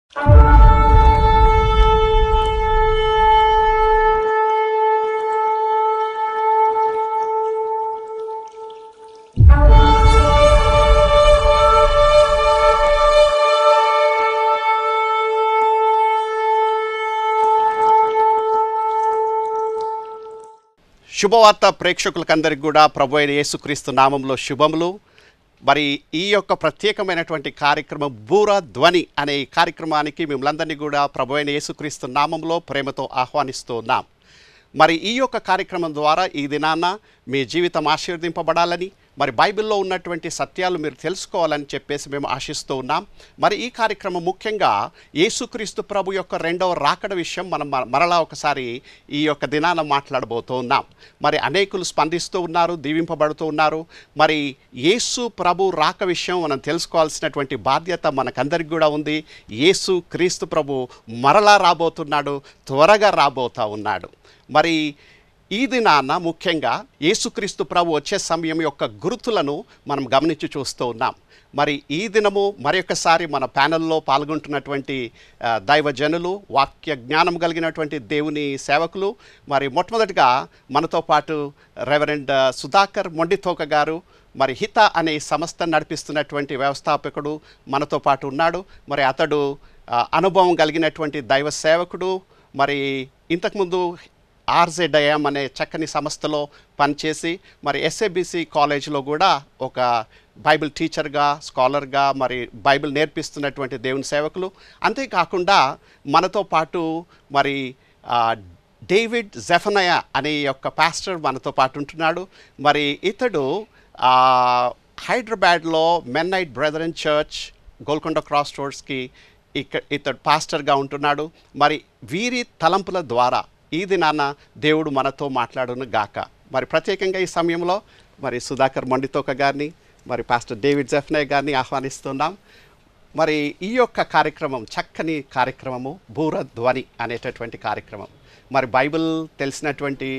శుభవార్త ప్రేక్షకులకందరికీ కూడా ప్రభు అయిన యేసుక్రీస్తు నామంలో శుభములు మరి ఈ యొక్క ప్రత్యేకమైనటువంటి కార్యక్రమం బూర ధ్వని అనే ఈ కార్యక్రమానికి మిమ్మల్ందరినీ కూడా ప్రభు అయిన యేసుక్రీస్తు నామంలో ప్రేమతో ఆహ్వానిస్తూ ఉన్నాం మరి ఈ యొక్క కార్యక్రమం ద్వారా ఈ దినాన మీ జీవితం ఆశీర్వదింపబడాలని మరి బైబిల్లో ఉన్నటువంటి సత్యాలు మీరు తెలుసుకోవాలని చెప్పేసి మేము ఆశిస్తూ ఉన్నాం మరి ఈ కార్యక్రమం ముఖ్యంగా యేసుక్రీస్తు ప్రభు యొక్క రెండవ రాకడ విషయం మనం మ- మరలా ఒకసారి ఈ యొక్క దినాన మాట్లాడబోతూ ఉన్నాం మరి అనేకులు స్పందిస్తూ ఉన్నారు దీవింపబడుతూ ఉన్నారు మరి యేసు ప్రభు రాక విషయం మనం తెలుసుకోవాల్సినటువంటి బాధ్యత మనకందరికి కూడా ఉంది యేసు క్రీస్తు ప్రభు మరలా రాబోతున్నాడు త్వరగా రాబోతా ఉన్నాడు మరి ఈ దినాన ముఖ్యంగా యేసుక్రీస్తు ప్రభు వచ్చే సమయం యొక్క గుర్తులను మనం గమనించి చూస్తూ ఉన్నాం మరి ఈ దినము మరొకసారి మన ప్యానెల్లో పాల్గొంటున్నటువంటి ఆ, దైవజనులు వాక్య జ్ఞానం కలిగినటువంటి దేవుని సేవకులు మరి మొట్టమొదటిగా మనతో పాటు రెవరెండ్ ఆ, సుధాకర్ మొండితోక గారు మరి హిత అనే ఈ సంస్థ నడిపిస్తున్నటువంటి వ్యవస్థాపకుడు మనతో పాటు ఉన్నాడు మరి అతడు ఆ, అనుభవం కలిగినటువంటి దైవ సేవకుడు మరి ఇంతకుముందు ఆర్జెడ్ఐఎం అనే చక్కని సంస్థలో పనిచేసి మరి ఎస్ఏబిసి కాలేజ్లో కూడా ఒక బైబిల్ టీచర్గా స్కాలర్గా మరి బైబిల్ నేర్పిస్తున్నటువంటి దేవుని సేవకులు అంతేకాకుండా మనతో పాటు మరి ఆ, డేవిడ్ జెఫనయ అనే యొక్క పాస్టర్ మనతో పాటు ఉంటున్నాడు మరి ఇతడు ఆ, హైదరాబాద్లో Mennonite brethren church Golconda cross రోడ్స్కి ఇక ఇతడు పాస్టర్గా ఉంటున్నాడు మరి వీరి తలంపుల ద్వారా ఈ దినాన దేవుడు మనతో మాట్లాడును గాక మరి ప్రత్యేకంగా ఈ సమయంలో మరి సుధాకర్ మండితోక గారిని మరి పాస్టర్ డేవిడ్ జెఫ్నే గారిని ఆహ్వానిస్తున్నాం మరి ఈ యొక్క కార్యక్రమం చక్కని కార్యక్రమము బూర ధ్వని అనేటటువంటి కార్యక్రమం మరి బైబిల్ తెలిసినటువంటి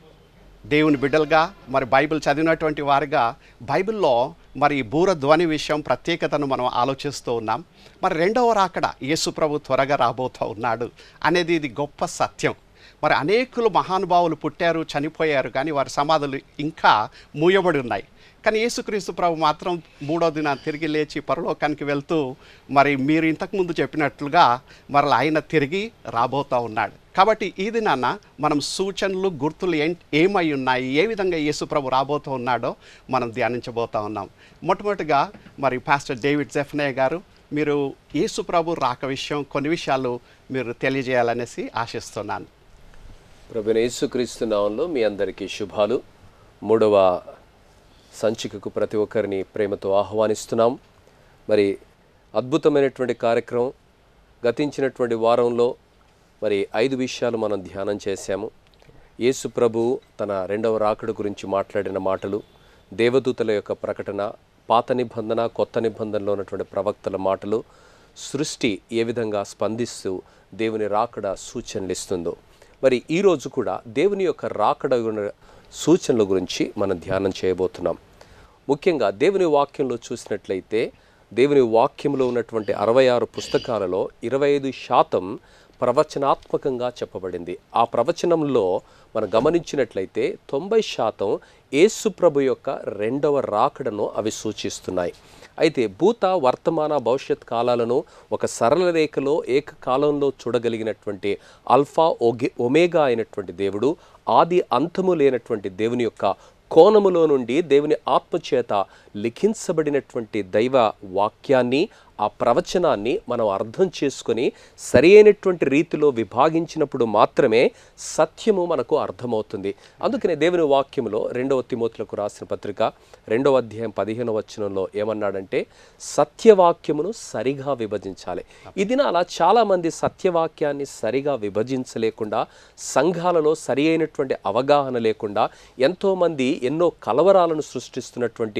దేవుని బిడ్డలుగా మరి బైబిల్ చదివినటువంటి వారిగా బైబిల్లో మరి బూర ధ్వని విషయం ప్రత్యేకతను మనం ఆలోచిస్తూ ఉన్నాం మరి రెండవ రాకడ యేసు ప్రభు త్వరగా రాబోతూ ఉన్నాడు అనేది ఇది గొప్ప సత్యం మరి అనేకులు మహానుభావులు పుట్టారు చనిపోయారు కానీ వారి సమాధులు ఇంకా మూయబడి ఉన్నాయి కానీ యేసుక్రీస్తు ప్రభు మాత్రం మూడో దిన తిరిగి లేచి పరలోకానికి వెళ్తూ మరి మీరు ఇంతకుముందు చెప్పినట్లుగా మరలా ఆయన తిరిగి రాబోతూ ఉన్నాడు కాబట్టి ఈ దినాన మనం సూచనలు గుర్తులు ఏం ఏమై ఉన్నాయి ఏ విధంగా యేసు ప్రభు రాబోతూ ఉన్నాడో మనం ధ్యానించబోతా ఉన్నాం మొట్టమొదటిగా మరి పాస్టర్ డేవిడ్ జెఫ్నయ్య గారు మీరు యేసు ప్రభు రాక విషయం కొన్ని విషయాలు మీరు తెలియజేయాలనేసి ఆశిస్తున్నాను ప్రభుని యేసుక్రీస్తు నామంలో మీ అందరికీ శుభాలు మూడవ సంచికకు ప్రతి ఒక్కరిని ప్రేమతో ఆహ్వానిస్తున్నాం మరి అద్భుతమైనటువంటి కార్యక్రమం గతించినటువంటి వారంలో మరి ఐదు విషయాలు మనం ధ్యానం చేశాము యేసు ప్రభు తన రెండవ రాకడ గురించి మాట్లాడిన మాటలు దేవదూతల యొక్క ప్రకటన పాత నిబంధన కొత్త నిబంధనలో ఉన్నటువంటి ప్రవక్తల మాటలు సృష్టి ఏ విధంగా స్పందిస్తూ దేవుని రాకడ సూచనలు ఇస్తుందో మరి ఈరోజు కూడా దేవుని యొక్క రాకడ గుణ- సూచనల గురించి మనం ధ్యానం చేయబోతున్నాం ముఖ్యంగా దేవుని వాక్యంలో చూసినట్లయితే దేవుని వాక్యంలో ఉన్నటువంటి అరవై ఆరు పుస్తకాలలో ఇరవై ఐదు శాతం ప్రవచనాత్మకంగా చెప్పబడింది ఆ ప్రవచనంలో మనం గమనించినట్లయితే తొంభై శాతం యేసు ప్రభు యొక్క రెండవ రాకడను అవి సూచిస్తున్నాయి అయితే భూత వర్తమాన భవిష్యత్ కాలాలను ఒక సరళ రేఖలో ఏకకాలంలో చూడగలిగినటువంటి అల్ఫా ఒగే ఒమేగా అయినటువంటి దేవుడు ఆది అంతము లేనటువంటి దేవుని యొక్క కోణములో నుండి దేవుని ఆత్మచేత లిఖించబడినటువంటి దైవ వాక్యాన్ని ఆ ప్రవచనాన్ని మనం అర్థం చేసుకొని సరి అయినటువంటి రీతిలో విభాగించినప్పుడు మాత్రమే సత్యము మనకు అర్థమవుతుంది అందుకనే దేవుని వాక్యములో రెండవ తిమోతులకు రాసిన పత్రిక రెండవ అధ్యాయం పదిహేను వచనంలో ఏమన్నాడంటే సత్యవాక్యమును సరిగా విభజించాలి ఈ దినాల చాలామంది సత్యవాక్యాన్ని సరిగా విభజించలేకుండా సంఘాలలో సరి అయినటువంటి అవగాహన లేకుండా ఎంతోమంది ఎన్నో కలవరాలను సృష్టిస్తున్నటువంటి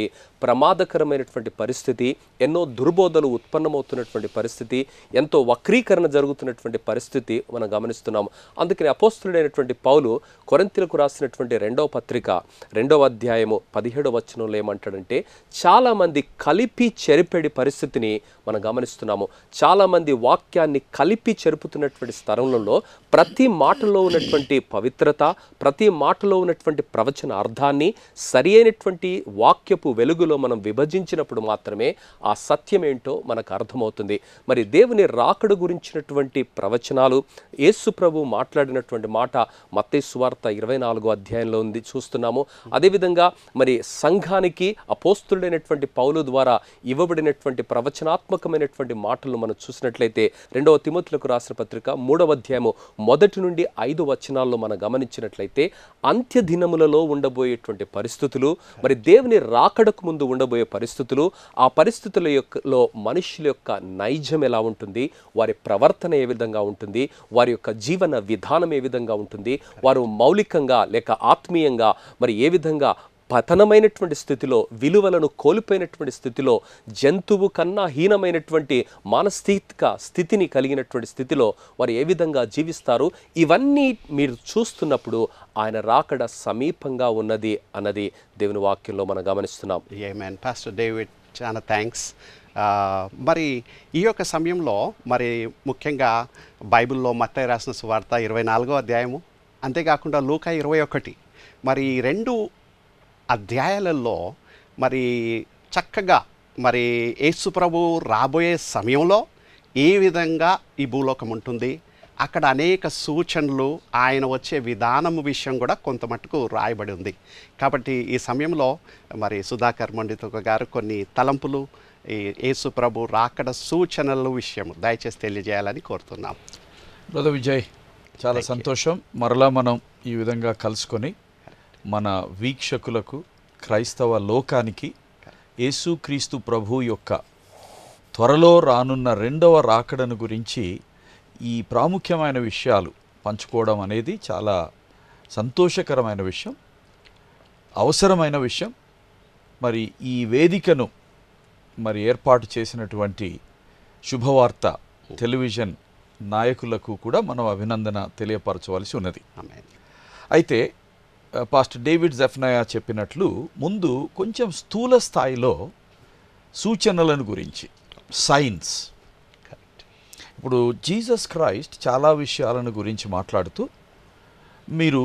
ప్రమాదకరమైనటువంటి పరిస్థితి ఎన్నో దుర్బోధలు ఉత్పన్నమవుతున్నటువంటి పరిస్థితి ఎంతో వక్రీకరణ జరుగుతున్నటువంటి పరిస్థితి మనం గమనిస్తున్నాము అందుకని అపోస్తుడైనటువంటి పౌలు కొరింతలకు రాసినటువంటి రెండవ పత్రిక రెండవ అధ్యాయము పదిహేడవ వచనంలో ఏమంటాడంటే చాలామంది కలిపి చెరిపెడి పరిస్థితిని మనం గమనిస్తున్నాము చాలామంది వాక్యాన్ని కలిపి చెరుపుతున్నటువంటి స్థలంలో ప్రతి మాటలో ఉన్నటువంటి పవిత్రత ప్రతి మాటలో ఉన్నటువంటి ప్రవచన అర్థాన్ని సరి అయినటువంటి వాక్యపు వెలుగులో మనం విభజించినప్పుడు మాత్రమే ఆ సత్యం ఏంటో మనకు అర్థమవుతుంది మరి దేవుని రాకడు గురించినటువంటి ప్రవచనాలు యేసు ప్రభు మాట్లాడినటువంటి మాట మత్తయి సువార్త ఇరవై నాలుగో అధ్యాయంలో ఉంది చూస్తున్నాము అదేవిధంగా మరి సంఘానికి అపోస్తుడైనటువంటి పౌలు ద్వారా ఇవ్వబడినటువంటి ప్రవచనాత్మకమైనటువంటి మాటలను మనం చూసినట్లయితే రెండవ తిమోతులకు రాసిన పత్రిక మూడవ అధ్యాయము మొదటి నుండి ఐదు వచనాల్లో మనం గమనించినట్లయితే అంత్య దినములలో ఉండబోయేటువంటి పరిస్థితులు మరి దేవుని రాకడకు ముందు ఉండబోయే పరిస్థితులు ఆ పరిస్థితుల యొక్కలో మనుషుల యొక్క నైజం ఎలా ఉంటుంది వారి ప్రవర్తన ఏ విధంగా ఉంటుంది వారి యొక్క జీవన విధానం ఏ విధంగా ఉంటుంది వారు మౌలికంగా లేక ఆత్మీయంగా మరి ఏ విధంగా పతనమైనటువంటి స్థితిలో విలువలను కోల్పోయినటువంటి స్థితిలో జంతువు కన్నా హీనమైనటువంటి మానసిక స్థితిని కలిగినటువంటి స్థితిలో వారు ఏ విధంగా జీవిస్తారు ఇవన్నీ మీరు చూస్తున్నప్పుడు ఆయన రాకడ సమీపంగా ఉన్నది అన్నది దేవుని వాక్యంలో మనం గమనిస్తున్నాం ఏమేన్ పాస్టర్ డేవిడ్ చాలా థ్యాంక్స్ మరి ఈ యొక్క సమయంలో మరి ముఖ్యంగా బైబిల్లో మత్తయి రాసిన సువార్త ఇరవై నాలుగో అధ్యాయము అంతేకాకుండా లూకా ఇరవై ఒకటి మరి ఈ రెండు అధ్యాయాలలో మరి చక్కగా మరి యేసు ప్రభు రాబోయే సమయంలో ఏ విధంగా ఈ భూలోకం ఉంటుంది అక్కడ అనేక సూచనలు ఆయన వచ్చే విధానం విషయం కూడా కొంత మట్టుకు రాయబడి ఉంది కాబట్టి ఈ సమయంలో మరి సుధాకర్ మండిత గారు కొన్ని తలంపులు ఈ యేసు ప్రభు రాకడ సూచనల విషయం దయచేసి తెలియజేయాలని కోరుతున్నాం బ్రదర్ విజయ్ చాలా సంతోషం మరలా మనం ఈ విధంగా కలుసుకొని మన వీక్షకులకు క్రైస్తవ లోకానికి యేసుక్రీస్తు ప్రభు యొక్క త్వరలో రానున్న రెండవ రాకడను గురించి ఈ ప్రాముఖ్యమైన విషయాలు పంచుకోవడం అనేది చాలా సంతోషకరమైన విషయం అవసరమైన విషయం మరి ఈ వేదికను మరి ఏర్పాటు చేసినటువంటి శుభవార్త టెలివిజన్ నాయకులకు కూడా మనం అభినందన తెలియపరచవలసి ఉన్నది ఆమె అయితే ఆ, పాస్టర్ డేవిడ్ జెఫ్నయా చెప్పినట్లు ముందు కొంచెం స్థూల స్థాయిలో సూచనలను గురించి సైన్స్ కరెక్ట్ ఇప్పుడు జీసస్ క్రైస్ట్ చాలా విషయాలను గురించి మాట్లాడుతూ మీరు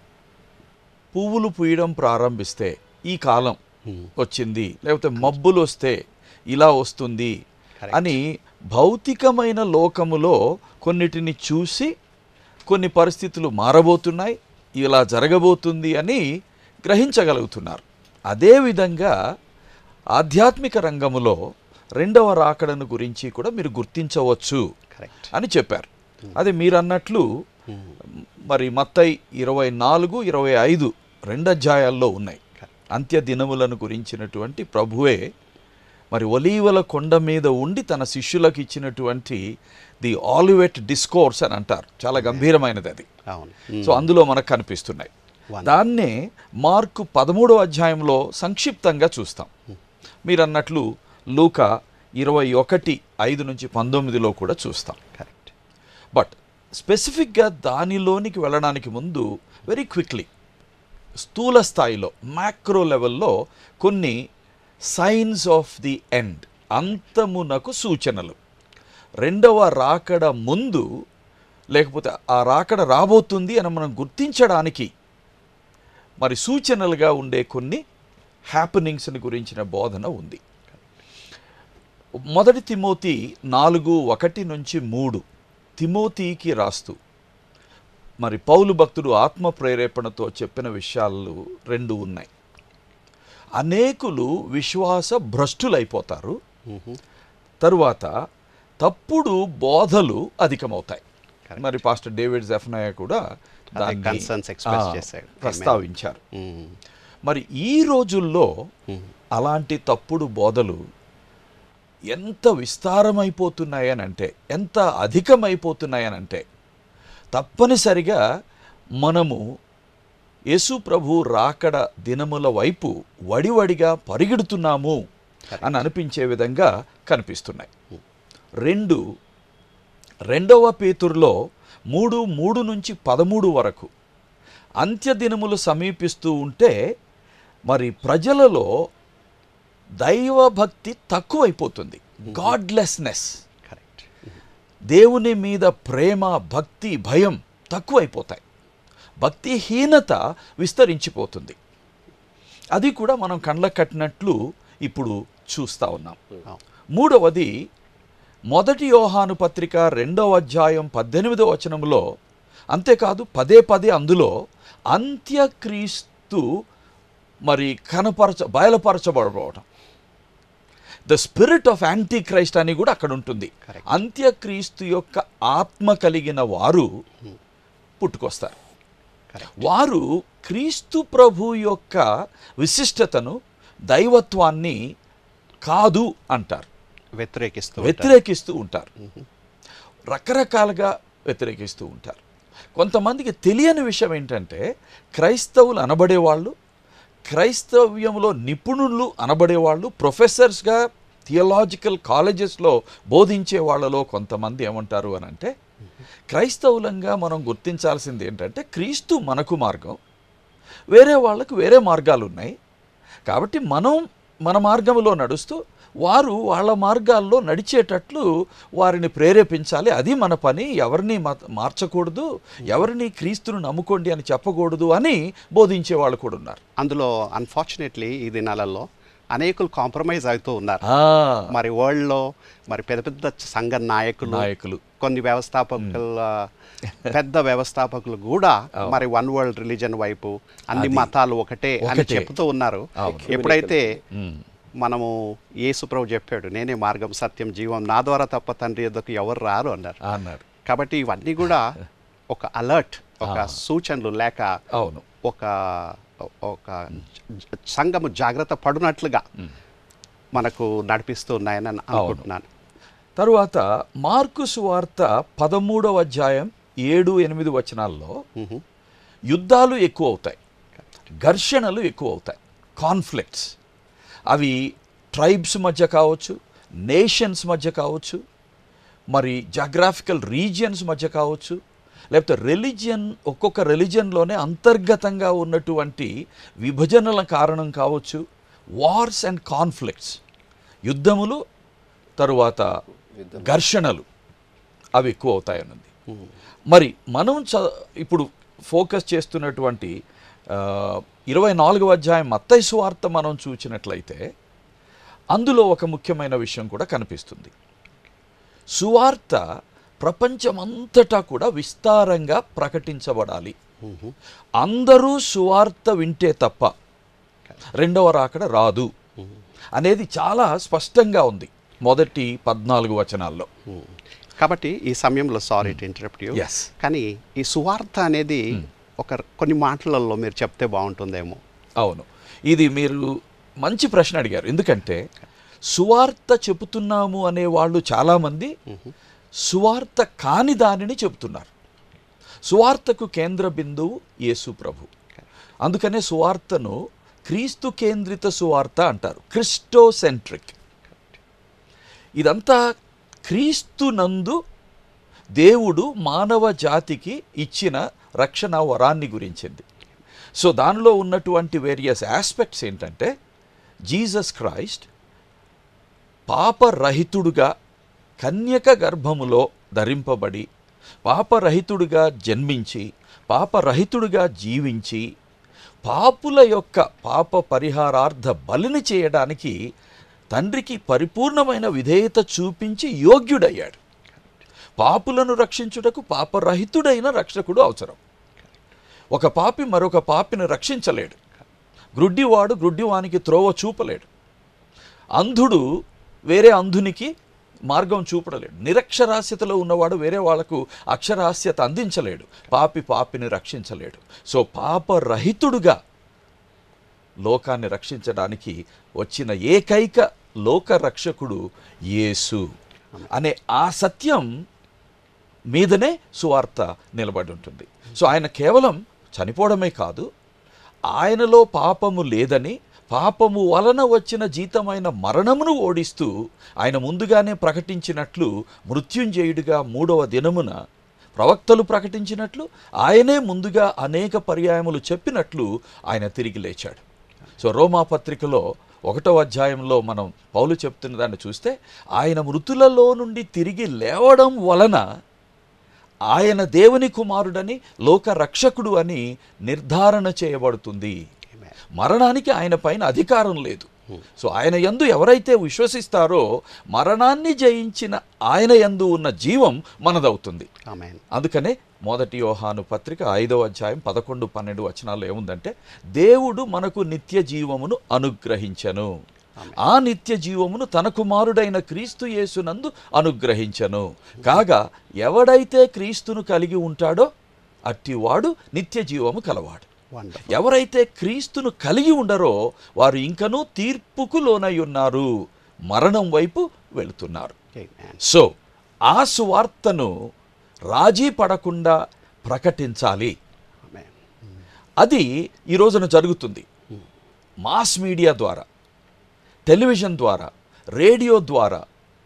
పువ్వులు పూయడం ప్రారంభిస్తే ఈ కాలం వచ్చింది లేకపోతే మబ్బులు వస్తే ఇలా వస్తుంది Correct. అని భౌతికమైన లోకములో కొన్నిటిని చూసి కొన్ని పరిస్థితులు మారబోతున్నాయి ఇలా జరగబోతుంది అని గ్రహించగలుగుతున్నారు అదేవిధంగా ఆధ్యాత్మిక రంగములో రెండవ రాకడను గురించి కూడా మీరు గుర్తించవచ్చు కరెక్ట్ అని చెప్పారు అదే మీరు అన్నట్లు మరి మత్తయి ఇరవై నాలుగు ఇరవై ఐదు రెండు అధ్యాయాల్లో ఉన్నాయి అంత్య దినములను గురించినటువంటి ప్రభువే మరి ఒలీవల కొండ మీద ఉండి తన శిష్యులకు ఇచ్చినటువంటి ది ఆలివెట్ డిస్కోర్స్ అని అంటారు చాలా గంభీరమైనది అది అవును సో అందులో మనకు కనిపిస్తున్నాయి దాన్నే మార్కు పదమూడో అధ్యాయంలో సంక్షిప్తంగా చూస్తాం మీరు అన్నట్లు లూక ఇరవై ఒకటి ఐదు నుంచి పంతొమ్మిదిలో కూడా చూస్తాం కరెక్ట్ బట్ స్పెసిఫిక్గా దానిలోనికి వెళ్ళడానికి ముందు వెరీ క్విక్లీ స్థూల స్థాయిలో మ్యాక్రో లెవెల్లో కొన్ని సైన్స్ ఆఫ్ ది ఎండ్ అంతమునకు సూచనలు రెండవ రాకడ ముందు లేకపోతే ఆ రాకడ రాబోతుంది అని మనం గుర్తించడానికి మరి సూచనలుగా ఉండే కొన్ని హ్యాపెనింగ్స్ని గురించిన బోధన ఉంది మొదటి తిమోతి నాలుగు ఒకటి నుంచి మూడు తిమోతికి రాస్తూ మరి పౌలు భక్తుడు ఆత్మ ప్రేరేపణతో చెప్పిన విషయాలు రెండు ఉన్నాయి అనేకులు విశ్వాస భ్రష్టులైపోతారు తరువాత తప్పుడు బోధలు అధికమవుతాయి మరి పాస్టర్ డేవిడ్ జెఫ్నయ కూడా అదే దాన్ని, concerns express ఆ, చేశాడు. ప్రస్తావించారు మ్మ్. మరి ఈ రోజుల్లో అలాంటి తప్పుడు బోధలు ఎంత విస్తారమైపోతున్నాయనంటే ఎంత అధికమైపోతున్నాయనంటే తప్పనిసరిగా మనము యేసు ప్రభు రాకడ దినముల వైపు వడివడిగా పరిగెడుతున్నాము అని అనిపించే విధంగా కనిపిస్తున్నాయి రెండు రెండవ పేతురులో మూడు మూడు నుంచి పదమూడు వరకు అంత్య దినములు సమీపిస్తూ ఉంటే మరి ప్రజలలో దైవభక్తి తక్కువైపోతుంది గాడ్లెస్నెస్ కరెక్ట్ దేవుని మీద ప్రేమ భక్తి భయం తక్కువైపోతాయి భక్తిహీనత విస్తరించిపోతుంది అది కూడా మనం కండ్ల కట్టినట్లు ఇప్పుడు చూస్తూ ఉన్నాం మూడవది మొదటి యోహాను పత్రిక రెండవ అధ్యాయం పద్దెనిమిదవ వచనంలో అంతేకాదు పదే పదే అందులో అంత్యక్రీస్తు మరి కనపరచ బయలుపరచబడవడం the spirit of antichrist అని కూడా అక్కడ ఉంటుంది Correct. అంత్యక్రీస్తు యొక్క ఆత్మ కలిగిన వారు పుట్టుకొస్తారు కరెక్ట్ వారు క్రీస్తు ప్రభు యొక్క విశిష్టతను దైవత్వాన్ని కాదు అంటారు వ్యతిరేకిస్తూ ఉంటారు. వ్యతిరేకిస్తూ ఉంటారు రకరకాలుగా వ్యతిరేకిస్తూ ఉంటారు కొంతమందికి తెలియని విషయం ఏంటంటే క్రైస్తవులు అనబడేవాళ్ళు క్రైస్తవ్యంలో నిపుణులు అనబడేవాళ్ళు ప్రొఫెసర్స్గా థియలాజికల్ కాలేజెస్లో బోధించే వాళ్ళలో కొంతమంది ఏమంటారు అని అంటే క్రైస్తవులంగా మనం గుర్తించాల్సింది ఏంటంటే క్రీస్తు మనకు మార్గం వేరే వాళ్ళకు వేరే మార్గాలు ఉన్నాయి కాబట్టి మనం మన మార్గంలో నడుస్తూ వారు వాళ్ళ మార్గాల్లో నడిచేటట్లు వారిని ప్రేరేపించాలి అది మన పని ఎవరిని మత- మార్చకూడదు ఎవరిని క్రీస్తును నమ్ముకోండి అని చెప్పకూడదు అని బోధించే వాళ్ళు కూడా ఉన్నారు అందులో అన్ఫార్చునేట్లీ ఈ దినాలలో అనేకులు కాంప్రమైజ్ అవుతూ ఉన్నారు ఆ, మరి వరల్డ్లో మరి పెద్ద పెద్ద సంఘ నాయకులు నాయకులు కొన్ని వ్యవస్థాపకుల పెద్ద వ్యవస్థాపకులు కూడా మరి వన్ వరల్డ్ రిలీజన్ వైపు అన్ని మతాలు ఒకటే అని ఒకటే. చెప్తూ ఉన్నారు అవును. ఎప్పుడైతే ఉమ్, మనము యేసు ప్రభు చెప్పాడు నేనే మార్గం సత్యం జీవం నా ద్వారా తప్ప తండ్రి ఎద్దకు ఎవరు రారు అన్నారు అన్నారు కాబట్టి ఇవన్నీ కూడా ఒక అలర్ట్ ఒక సూచనలు లేక అవును ఒక ఒక జ- సంఘము జాగ్రత్త పడినట్లుగా మనకు నడిపిస్తూ ఉన్నాయని నేను అనుకుంటున్నాను తరువాత మార్కు సువార్త పదమూడవ అధ్యాయం ఏడు ఎనిమిది వచనాల్లో మ్హూ. యుద్ధాలు ఎక్కువ అవుతాయి ఘర్షణలు ఎక్కువ అవుతాయి కాన్ఫ్లిక్ట్స్ అవి ట్రైబ్స్ మధ్య కావచ్చు నేషన్స్ మధ్య కావచ్చు మరి జాగ్రాఫికల్ రీజియన్స్ మధ్య కావచ్చు లేకపోతే రెలిజియన్ ఒక్కొక్క రెలిజియన్లోనే అంతర్గతంగా ఉన్నటువంటి విభజనల కారణం కావచ్చు వార్స్ అండ్ కాన్ఫ్లిక్ట్స్ యుద్ధములు తరువాత ఘర్షణలు అవి ఎక్కువ అవుతాయన్నది మరి మనం చ ఇప్పుడు ఫోకస్ చేస్తున్నటువంటి ఆ, ఇరవై నాలుగవ అధ్యాయం మత్తయి సువార్త మనం చూసినట్లయితే అందులో ఒక ముఖ్యమైన విషయం కూడా కనిపిస్తుంది సువార్త ప్రపంచమంతటా కూడా విస్తారంగా ప్రకటించబడాలి అందరూ సువార్త వింటే తప్ప రెండవ రాకడ రాదు అనేది చాలా స్పష్టంగా ఉంది మొదటి పద్నాలుగు వచనాల్లో మ్. కాబట్టి ఈ సమయంలో sorry to interrupt you Yes. కానీ ఈ సువార్త అనేది ఒక కొన్ని మాటలలో మీరు చెప్తే బాగుంటుందేమో అవును ఇది మీరు మంచి ప్రశ్న అడిగారు ఎందుకంటే సువార్త చెబుతున్నాము అనే వాళ్ళు చాలామంది సువార్త కాని దానిని చెబుతున్నారు సువార్తకు కేంద్ర బిందువు యేసు ప్రభు అందుకనే సువార్తను క్రీస్తు కేంద్రిత సువార్త అంటారు క్రిస్టోసెంట్రిక్ ఇదంతా క్రీస్తునందు దేవుడు మానవ జాతికి ఇచ్చిన రక్షణ వరాన్ని గురించింది సో దానిలో ఉన్నటువంటి వేరియస్ ఆస్పెక్ట్స్ ఏంటంటే జీసస్ క్రైస్ట్ పాపరహితుడుగా కన్యక గర్భములో ధరింపబడి పాపరహితుడుగా జన్మించి పాపరహితుడుగా జీవించి పాపుల యొక్క పాప పరిహారార్థ బలిని చేయడానికి తండ్రికి పరిపూర్ణమైన విధేయత చూపించి యోగ్యుడయ్యాడు పాపులను రక్షించుటకు పాపరహితుడైన రక్షకుడు అవసరం ఒక పాపి మరొక పాపిని రక్షించలేడు గ్రుడ్డివాడు గ్రుడ్డివానికి త్రోవ చూపలేడు అంధుడు వేరే అంధునికి మార్గం చూపడలేడు నిరక్షరాస్యతలో ఉన్నవాడు వేరే వాళ్లకు అక్షరాస్యత అందించలేడు పాపి పాపిని రక్షించలేడు సో పాపరహితుడుగా లోకాన్ని రక్షించడానికి వచ్చిన ఏకైక లోక రక్షకుడు యేసు అనే ఆ సత్యం మీదనే సువార్త నిలబడి ఉంటుంది సో ఆయన కేవలం చనిపోవడమే కాదు ఆయనలో పాపము లేదని పాపము వలన వచ్చిన జీతమైన మరణమును ఓడిస్తూ ఆయన ముందుగానే ప్రకటించినట్లు మృత్యుంజయుడిగా మూడవ దినమున ప్రవక్తలు ప్రకటించినట్లు ఆయనే ముందుగా అనేక పర్యాయములు చెప్పినట్లు ఆయన తిరిగి లేచాడు సో రోమా పత్రికలో ఒకటో అధ్యాయంలో మనం పౌలు చెప్తున్న దాన్ని చూస్తే ఆయన మృతులలో నుండి తిరిగి లేవడం వలన ఆయన దేవుని కుమారుడని లోక రక్షకుడు అని నిర్ధారణ చేయబడుతుంది Amen. మరణానికి ఆయన పైన అధికారం లేదు సో ఆయన యందు ఎవరైతే విశ్వసిస్తారో మరణాన్ని జయించిన ఆయన యందు ఉన్న జీవం మనదవుతుంది ఆమెన్ అందుకనే మొదటి యోహాను పత్రిక ఐదవ అధ్యాయం పదకొండు పన్నెండు వచనాల్లో ఏముందంటే దేవుడు మనకు నిత్య జీవమును అనుగ్రహించను ఆ నిత్య జీవమును తన కుమారుడైన క్రీస్తు యేసునందు అనుగ్రహించను కాగా ఎవడైతే క్రీస్తును కలిగి ఉంటాడో అట్టివాడు నిత్య జీవము కలవాడు వండర్ఫుల్ ఎవరైతే క్రీస్తును కలిగి ఉండరో వారు ఇంకనూ తీర్పుకు లోనై ఉన్నారు మరణం వైపు వెళుతున్నారు ఆమెన్ సో ఆ సువార్తను రాజీ పడకుండా ప్రకటించాలి ఆమెన్ అది ఈ రోజున జరుగుతుంది మాస్ మీడియా ద్వారా టెలివిజన్ ద్వారా రేడియో ద్వారా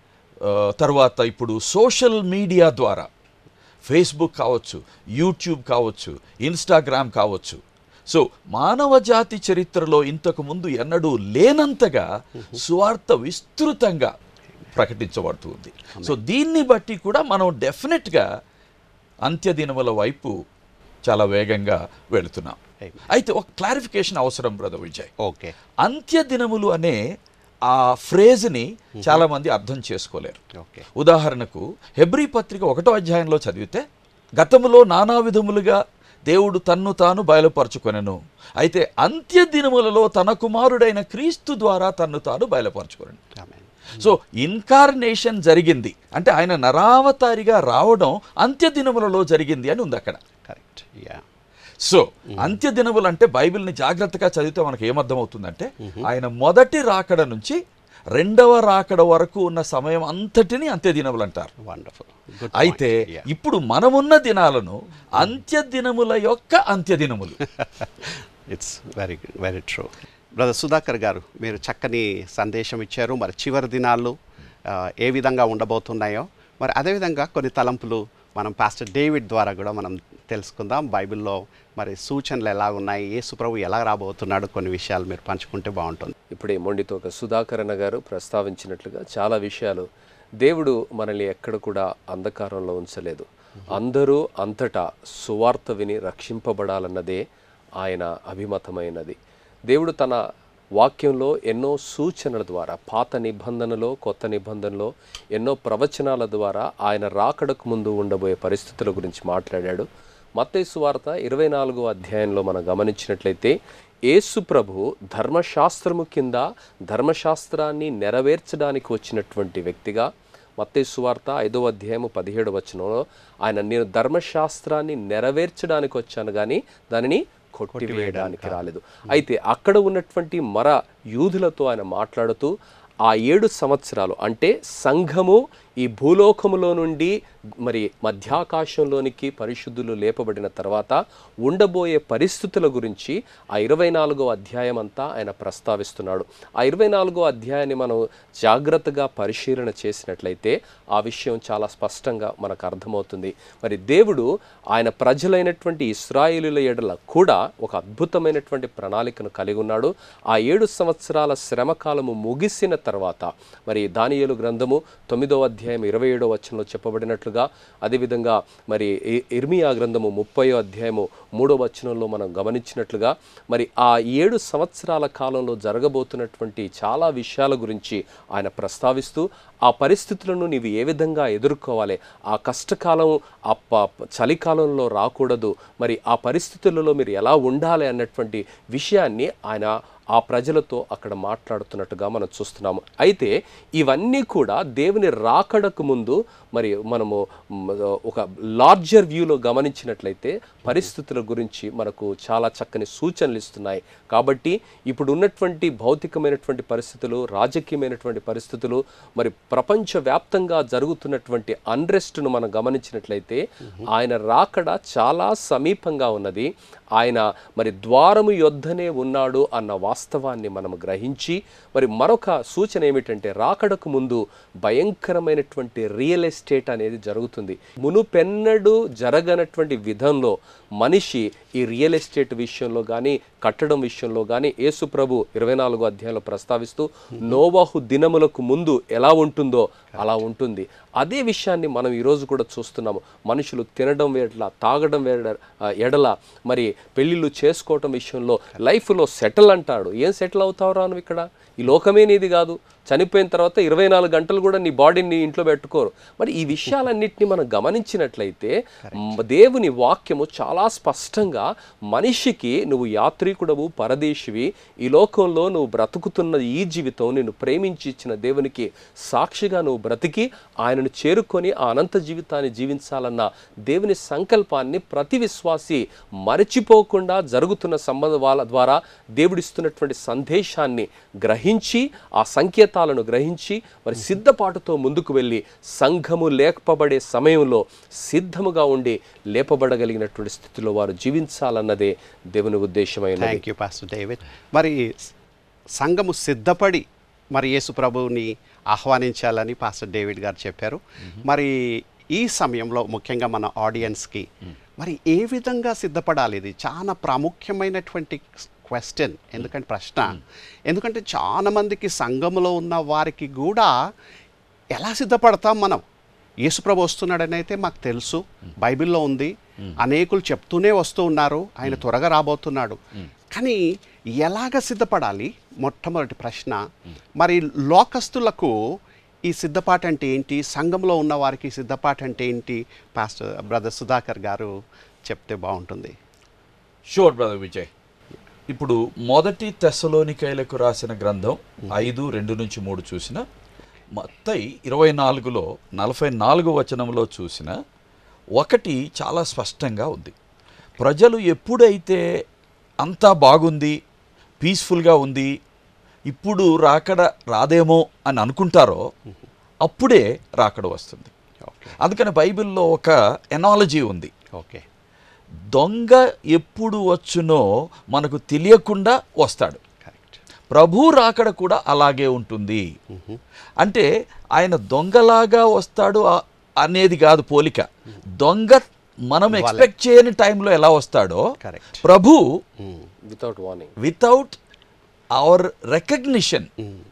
ఆ, తర్వాత ఇప్పుడు సోషల్ మీడియా ద్వారా ఫేస్బుక్ కావచ్చు యూట్యూబ్ కావచ్చు ఇన్స్టాగ్రామ్ కావచ్చు సో మానవ జాతి చరిత్రలో ఇంతకు ముందు ఎన్నడూ లేనంతగా సువార్త విస్తృతంగా ప్రకటించబడుతుంది సో దీన్ని బట్టి కూడా మనం డెఫినెట్గా అంత్యదినముల వైపు చాలా వేగంగా వెళుతున్నాం Amen. అయితే ఒక క్లారిఫికేషన్ అవసరం బ్రదర్ విజయ్ ఓకే అంత్యదినములు అనే ఆ ఫ్రేజ్ని చాలామంది అర్థం చేసుకోలేరు ఓకే ఉదాహరణకు హెబ్రీ పత్రిక ఒకటో అధ్యాయంలో చదివితే గతములో నానా విధములుగా దేవుడు తన్ను తాను బయలుపరచుకొనెను అయితే అంత్యదినములలో తన కుమారుడైన క్రీస్తు ద్వారా తన్ను తాను బయలుపరచుకొనెను ఆమెన్ సో ఇన్కార్నేషన్ జరిగింది అంటే ఆయన నరావతారిగా రావడం అంత్యదినములలో జరిగింది అని ఉంది అక్కడ కరెక్ట్ యా సో అంత్యదినములు అంటే బైబిల్ని జాగ్రత్తగా చదివితే మనకు ఏమర్థమవుతుందంటే ఆయన మొదటి రాకడ నుంచి రెండవ రాకడ వరకు ఉన్న సమయం అంతటిని అంత్యదినములు అంటారు వండర్ఫుల్ గుడ్ అయితే ఇప్పుడు మనమున్న దినాలను అంత్యదినముల యొక్క అంత్యదినములు it's very very true brother Sudhakar గారు మీరు చక్కని సందేశం ఇచ్చారు మరి చివరి దినాలు ఆ, ఏ విధంగా ఉండబోతున్నాయో మరి అదేవిధంగా కొన్ని తలంపులు మనం పాస్టర్ డేవిడ్ ద్వారా కూడా మనం తెలుసుకుందాం బైబిల్లో మరి సూచనలు ఎలా ఉన్నాయి యేసు ప్రభు ఎలా రాబోతున్నాడు కొన్ని విషయాలు మీరు పంచుకుంటే బాగుంటుంది ఇప్పుడే మొండితో ఒక సుధాకరణ గారు ప్రస్తావించినట్లుగా చాలా విషయాలు దేవుడు మనల్ని ఎక్కడ కూడా అంధకారంలో ఉంచలేదు అందరూ అంతటా సువార్త విని రక్షింపబడాలన్నదే ఆయన అభిమతమైనది దేవుడు తన వాక్యంలో ఎన్నో సూచనల ద్వారా పాత నిబంధనలో కొత్త నిబంధనలో ఎన్నో ప్రవచనాల ద్వారా ఆయన రాకడకు ముందు ఉండబోయే పరిస్థితుల గురించి మాట్లాడాడు మత్తయి వార్త ఇరవై నాలుగో అధ్యాయంలో మనం గమనించినట్లయితే యేసు ప్రభు ధర్మశాస్త్రము కింద ధర్మశాస్త్రాన్ని నెరవేర్చడానికి వచ్చినటువంటి వ్యక్తిగా మత్తయి సువార్త ఐదో అధ్యాయము పదిహేడు వచనంలో ఆయన నేను ధర్మశాస్త్రాన్ని నెరవేర్చడానికి వచ్చాను కానీ దానిని కొట్టివేయడానికి రాలేదు అయితే అక్కడ ఉన్నటువంటి మర యూదులతో ఆయన మాట్లాడుతూ ఆ ఏడు సంవత్సరాలు అంటే సంఘము ఈ భూలోకములో నుండి మరి మధ్యాకాశంలోనికి పరిశుద్ధులు లేపబడిన తర్వాత ఉండబోయే పరిస్థితుల గురించి ఆ ఇరవై నాలుగో అధ్యాయం అంతా ఆయన ప్రస్తావిస్తున్నాడు ఆ ఇరవై నాలుగో అధ్యాయాన్ని మనం జాగ్రత్తగా పరిశీలన చేసినట్లయితే ఆ విషయం చాలా స్పష్టంగా మనకు అర్థమవుతుంది మరి దేవుడు ఆయన ప్రజలైనటువంటి ఇస్రాయేలుల ఎడల కూడా ఒక అద్భుతమైనటువంటి ప్రణాళికను కలిగి ఉన్నాడు ఆ ఏడు సంవత్సరాల శ్రమకాలము ముగిసిన తర్వాత మరి దానియేలు గ్రంథము తొమ్మిదో అధ్యాయం ఇరవై ఏడో వచనంలో చెప్పబడినట్లుగా అదేవిధంగా మరి ఇ- ఇర్మియా గ్రంథము ముప్పయో అధ్యాయము మూడో వచనంలో మనం గమనించినట్లుగా మరి ఆ ఏడు సంవత్సరాల కాలంలో జరగబోతున్నటువంటి చాలా విషయాల గురించి ఆయన ప్రస్తావిస్తూ ఆ పరిస్థితులను నీవు ఏ విధంగా ఎదుర్కోవాలి ఆ కష్టకాలం ఆ ప- చలికాలంలో రాకూడదు మరి ఆ పరిస్థితులలో మీరు ఎలా ఉండాలి అన్నటువంటి విషయాన్ని ఆయన ఆ ప్రజలతో అక్కడ మాట్లాడుతున్నట్టుగా మనం చూస్తున్నాము అయితే ఇవన్నీ కూడా దేవుని రాకడకు ముందు మరి మనము మ్, ఒక లార్జర్ వ్యూలో గమనించినట్లయితే పరిస్థితుల గురించి మనకు చాలా చక్కని సూచనలు ఇస్తున్నాయి కాబట్టి ఇప్పుడు ఉన్నటువంటి భౌతికమైనటువంటి పరిస్థితులు రాజకీయమైనటువంటి పరిస్థితులు మరి ప్రపంచవ్యాప్తంగా జరుగుతున్నటువంటి అన్రెస్ట్ను మనం గమనించినట్లయితే ఆయన రాకడ చాలా సమీపంగా ఉన్నది ఆయన మరి ద్వారము యొద్దనే ఉన్నాడు అన్న వాస్తవాన్ని మనం గ్రహించి మరి మరొక సూచన ఏమిటంటే రాకడకు ముందు భయంకరమైనటువంటి రియల్ ఎస్టేట్ అనేది జరుగుతుంది మునుపెన్నడు జరగనటువంటి విధంలో మనిషి ఈ రియల్ ఎస్టేట్ విషయంలో కానీ కట్టడం విషయంలో కానీ యేసు ప్రభు ఇరవై నాలుగో అధ్యాయంలో ప్రస్తావిస్తూ నోవాహు దినములకు ముందు ఎలా ఉంటుందో అలా ఉంటుంది అదే విషయాన్ని మనం ఈరోజు కూడా చూస్తున్నాము మనుషులు తినడం ఎడల తాగడం ఎడ- ఆ, ఎడల మరి పెళ్ళిళ్ళు చేసుకోవటం విషయంలో లైఫ్లో సెటిల్ అంటాడు ఏం సెటిల్ అవుతావురా నువ్వు ఇక్కడ ఈ లోకమే నీది కాదు చనిపోయిన తర్వాత ఇరవై నాలుగు గంటలు కూడా నీ బాడీని నీ ఇంట్లో పెట్టుకోరు మరి ఈ విషయాలన్నింటినీ మనం గమనించినట్లయితే మ- దేవుని వాక్యము చాలా స్పష్టంగా మనిషికి నువ్వు యాత్రికుడవు పరదేశివి ఈ లోకంలో నువ్వు బ్రతుకుతున్న ఈ జీవితం నిన్ను ప్రేమించి ఇచ్చిన దేవునికి సాక్షిగా నువ్వు బ్రతికి ఆయనను చేరుకొని ఆ అనంత జీవితాన్ని జీవించాలన్న దేవుని సంకల్పాన్ని ప్రతి విశ్వాసి మరచిపోకుండా జరుగుతున్న సంబంధాల ద్వారా దేవుడిస్తున్నటువంటి సందేశాన్ని గ్రహించి ఆ సంకేతాలను గ్రహించి మరి సిద్ధపాటుతో ముందుకు వెళ్ళి సంఘము లేపబడే సమయంలో సిద్ధముగా ఉండి లేపబడగలిగినటువంటి స్థితిలో వారు జీవించాలన్నదే దేవుని ఉద్దేశమైనది థ్యాంక్ యూ పాస్టర్ డేవిడ్ మరి సంఘము సిద్ధపడి మరి యేసు ప్రభువుని ఆహ్వానించాలని పాస్టర్ డేవిడ్ గారు చెప్పారు మరి ఈ సమయంలో ముఖ్యంగా మన ఆడియన్స్కి మరి ఏ విధంగా సిద్ధపడాలి ఇది చాలా ప్రాముఖ్యమైనటువంటి క్వశ్చన్ ఎందుకంటే ప్రశ్న ఎందుకంటే చాలా మందికి సంఘములో ఉన్న వారికి కూడా ఎలా సిద్ధపడతాం మనం యేసుప్రభు వస్తున్నాడని అయితే మాకు తెలుసు బైబిల్లో ఉంది అనేకులు చెప్తూనే వస్తూ ఉన్నారు ఆయన త్వరగా రాబోతున్నాడు కానీ ఎలాగ సిద్ధపడాలి మొట్టమొదటి ప్రశ్న మరి లోకస్తులకు ఈ సిద్ధపాటు అంటే ఏంటి సంఘంలో ఉన్న వారికి సిద్ధపాటు అంటే ఏంటి పాస్టర్ బ్రదర్ సుధాకర్ గారు చెప్తే బాగుంటుంది షూర్ బ్రదర్ విజయ్ ఇప్పుడు మొదటి తెస్సలోనికైలకు రాసిన గ్రంథం ఐదు రెండు నుంచి మూడు చూసిన మొత్తయి ఇరవై నాలుగులో నలభై నాలుగు వచనంలో చూసిన ఒకటి చాలా స్పష్టంగా ఉంది ప్రజలు ఎప్పుడైతే అంతా బాగుంది పీస్ఫుల్గా ఉంది ఇప్పుడు రాకడ రాదేమో అని అనుకుంటారో అప్పుడే రాకడ వస్తుంది ఓకే అందుకని బైబిల్లో ఒక ఎనాలజీ ఉంది ఓకే దొంగ ఎప్పుడు వచ్చునో మనకు తెలియకుండా వస్తాడు కరెక్ట్ ప్రభు రాకడ కూడా అలాగే ఉంటుంది అంటే ఆయన దొంగలాగా వస్తాడు ఆ- అనేది కాదు పోలిక దొంగ మనం ఎక్స్పెక్ట్ చేయని టైంలో ఎలా వస్తాడో కరెక్ట్ ప్రభు without warning without our recognition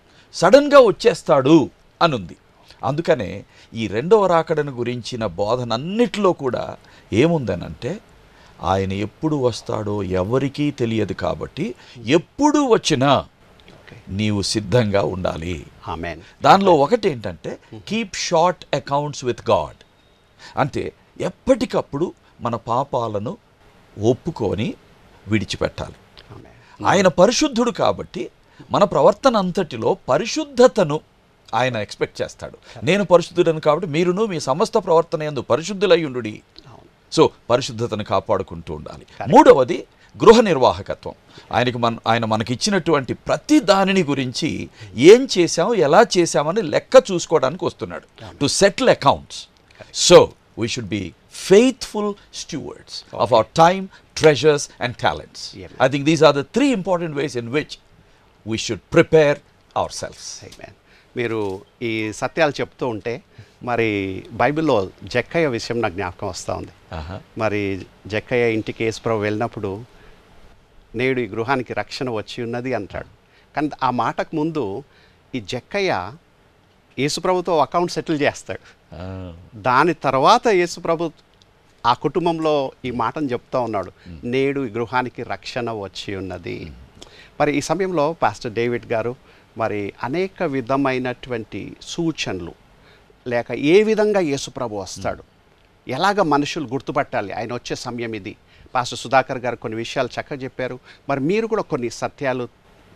సడన్గా వచ్చేస్తాడు అనుంది అందుకనే ఈ రెండవ రాకడను గురించిన బోధనన్నిటిలో కూడా ఏముందనంటే ఆయన ఎప్పుడు వస్తాడో ఎవరికీ తెలియదు కాబట్టి ఎప్పుడు వచ్చినా ఓకే నీవు సిద్ధంగా ఉండాలి ఆమెన్ దానిలో ఒకటి ఏంటంటే keep short accounts with God అంటే ఎప్పటికప్పుడు మన పాపాలను ఒప్పుకొని విడిచిపెట్టాలి ఆమెన్ ఆయన పరిశుద్ధుడు కాబట్టి మన ప్రవర్తన అంతటిలో పరిశుద్ధతను ఆయన ఎక్స్పెక్ట్ చేస్తాడు నేను పరిశుద్ధుడను కాబట్టి మీరును మీ సమస్త ప్రవర్తన ఎందు పరిశుద్ధులయ్యుండు అవును సో పరిశుద్ధతను కాపాడుకుంటూ ఉండాలి మూడవది గృహ నిర్వాహకత్వం ఆయనకి మన ఆయన మనకి ఇచ్చినటువంటి ప్రతి దానిని గురించి ఏం చేశాం ఎలా చేశామని లెక్క చూసుకోవడానికి వస్తున్నాడు to settle accounts so we should be faithful stewards of our time treasures and talents Yeah. I think these are the three important ways in which we should prepare our selves Amen. మీరు ఈ సత్యాలు చెప్తూ ఉంటే మరి బైబిల్లో జక్కయ్య విషయం నాకు జ్ఞాపకం వస్తూ ఉంది మరి జక్కయ్య ఇంటికి యేసుప్రభు వెళ్ళినప్పుడు నేడు ఈ గృహానికి రక్షణ వచ్చి ఉన్నది అంటాడు కానీ ఆ మాటకు ముందు ఈ జక్కయ్య యేసుప్రభుతో అకౌంట్ సెటిల్ చేస్తాడు దాని తర్వాత యేసుప్రభు ఆ కుటుంబంలో ఈ మాటను చెప్తా ఉన్నాడు నేడు ఈ గృహానికి రక్షణ వచ్చి ఉన్నది మరి ఈ సమయంలో పాస్టర్ డేవిడ్ గారు మరి అనేక విధమైనటువంటి సూచనలు లేక ఏ విధంగా యేసుప్రభు వస్తాడు ఎలాగ మనుషులు గుర్తుపట్టాలి ఆయన వచ్చే సమయం ఇది పాస్టర్ సుధాకర్ గారు కొన్ని విషయాలు చక్కగా చెప్పారు మరి మీరు కూడా కొన్ని సత్యాలు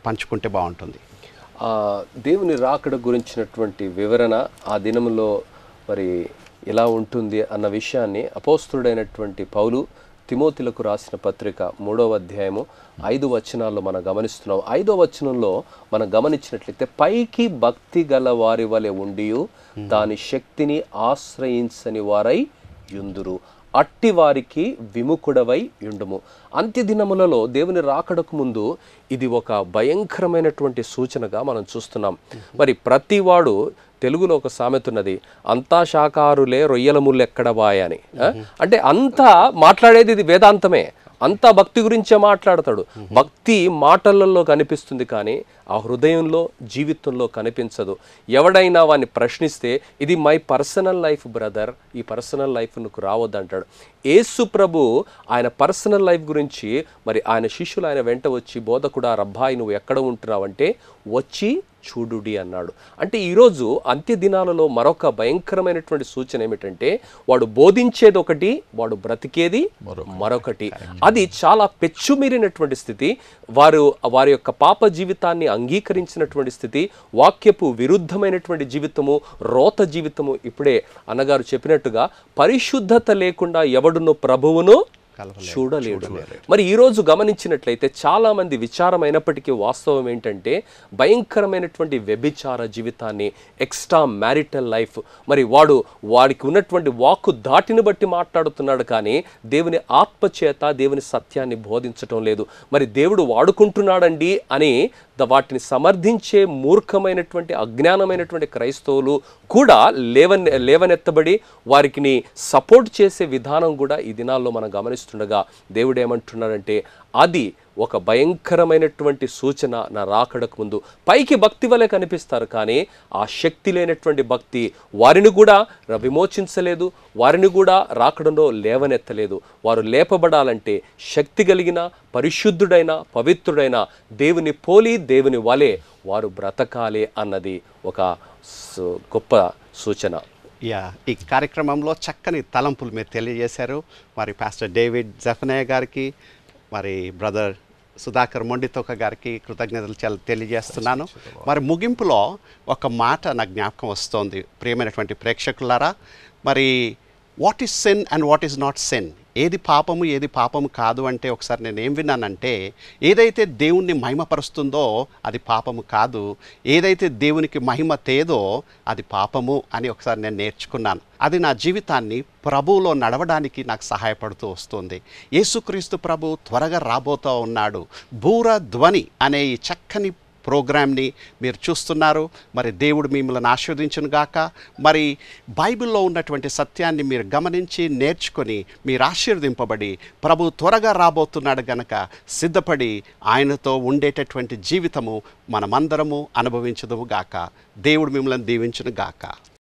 పంచుకుంటే బాగుంటుంది ఆ దేవుని రాకడ గురించినటువంటి వివరణ ఆ దినములో మరి ఎలా ఉంటుంది అన్న విషయాన్ని అపోస్తుడైనటువంటి పౌలు తిమోతిలకు రాసిన పత్రిక మూడవ అధ్యాయము ఐదు వచనాల్లో మనం గమనిస్తున్నాం ఐదో వచనంలో మనం గమనించినట్లయితే పైకి భక్తి గల వారి వలె ఉండి దాని శక్తిని ఆశ్రయించని వారై యుందురు అట్టి వారికి విముఖుడవై యుండుము అంత్యదినములలో దేవుని రాకడకు ముందు ఇది ఒక భయంకరమైనటువంటి సూచనగా మనం చూస్తున్నాం మరి ప్రతివాడు తెలుగులో ఒక సామెత ఉన్నది అంతా శాకారులే రొయ్యల ముళ్ళు ఎక్కడ బాయ్ అని ఆ? అంటే అంతా మాట్లాడేది ఇది వేదాంతమే అంతా భక్తి గురించే మాట్లాడతాడు భక్తి మాటలలో కనిపిస్తుంది కానీ ఆ హృదయంలో జీవితంలో కనిపించదు ఎవడైనా వాడిని ప్రశ్నిస్తే ఇది మై పర్సనల్ లైఫ్ బ్రదర్ ఈ పర్సనల్ లైఫ్ నువ్వు రావద్దంటాడు యేసు ప్రభు ఆయన పర్సనల్ లైఫ్ గురించి మరి ఆయన శిష్యులు ఆయన వెంట వచ్చి బోధకుడా రబ్బాయి నువ్వు ఎక్కడ ఉంటున్నావంటే వచ్చి చూడుడి అన్నాడు అంటే ఈరోజు అంత్య దినాలలో మరొక భయంకరమైనటువంటి సూచన ఏమిటంటే వాడు బోధించేది ఒకటి వాడు బ్రతికేది మరొకటి అది చాలా పెచ్చుమీరినటువంటి స్థితి వారు వారి యొక్క పాప జీవితాన్ని అంగీకరించినటువంటి స్థితి వాక్యపు విరుద్ధమైనటువంటి జీవితము రోత జీవితము ఇప్పుడే అన్నగారు చెప్పినట్టుగా పరిశుద్ధత లేకుండా ఎవడును ప్రభువును చూడలేడు మరి ఈ రోజు గమనించినట్లయితే చాలా మంది విచారమైనప్పటికీ వాస్తవం ఏంటంటే భయంకరమైనటువంటి వ్యభిచార జీవితాన్ని ఎక్స్ట్రా మ్యారిటల్ లైఫ్ మరి వాడు వాడికి ఉన్నటువంటి వాక్కు దాటిని బట్టి మాట్లాడుతున్నాడు కానీ దేవుని ఆత్మచేత దేవుని సత్యాన్ని బోధించటం లేదు మరి దేవుడు వాడుకుంటున్నాడండి అని ద వాటిని సమర్థించే మూర్ఖమైనటువంటి అజ్ఞానమైనటువంటి క్రైస్తవులు కూడా లేవన్ లేవనెత్తబడి వారికి సపోర్ట్ చేసే విధానం కూడా ఈ దినాల్లో మనం గమనిస్తుండగా దేవుడు ఏమంటున్నాడంటే అది ఒక భయంకరమైనటువంటి సూచన నా రాకడకు ముందు పైకి భక్తి వలె కనిపిస్తారు కానీ ఆ శక్తి లేనటువంటి భక్తి వారిని కూడా విమోచించలేదు వారిని కూడా రాకడంలో లేవనెత్తలేదు వారు లేపబడాలంటే శక్తి కలిగిన పరిశుద్ధుడైన పవిత్రుడైన దేవుని పోలి దేవుని వలె వారు బ్రతకాలే అన్నది ఒక సు- గొప్ప సూచన యా ఈ కార్యక్రమంలో చక్కని తలంపులు మీరు తెలియజేశారు మరి పాస్టర్ డేవిడ్ జఫనయ్య గారికి మరి బ్రదర్ సుధాకర్ మొండితోక గారికి కృతజ్ఞతలు చాలా తెలియజేస్తున్నాను మరి ముగింపులో ఒక మాట నా జ్ఞాపకం వస్తోంది ప్రియమైనటువంటి ప్రేక్షకులారా మరి what is sin and what is not sin ఏది పాపము ఏది పాపము కాదు అంటే ఒకసారి నేను ఏం విన్నానంటే ఏదైతే దేవుణ్ణి మహిమపరుస్తుందో అది పాపము కాదు ఏదైతే దేవునికి మహిమ తేదో అది పాపము అని ఒకసారి నేను నేర్చుకున్నాను అది నా జీవితాన్ని ప్రభువులో నడవడానికి నాకు సహాయపడుతూ వస్తుంది యేసుక్రీస్తు ప్రభు త్వరగా రాబోతూ ఉన్నాడు బూర ధ్వని అనే ఈ చక్కని ప్రోగ్రామ్ని మీరు చూస్తున్నారు మరి దేవుడు మిమ్మల్ని ఆశీర్వదించును గాక మరి బైబిల్లో ఉన్నటువంటి సత్యాన్ని మీరు గమనించి నేర్చుకొని మీరు ఆశీర్వదింపబడి ప్రభు త్వరగా రాబోతున్నాడు గనక సిద్ధపడి ఆయనతో ఉండేటటువంటి జీవితము మనమందరము అనుభవించదుము గాక దేవుడు మిమ్మల్ని దీవించును గాక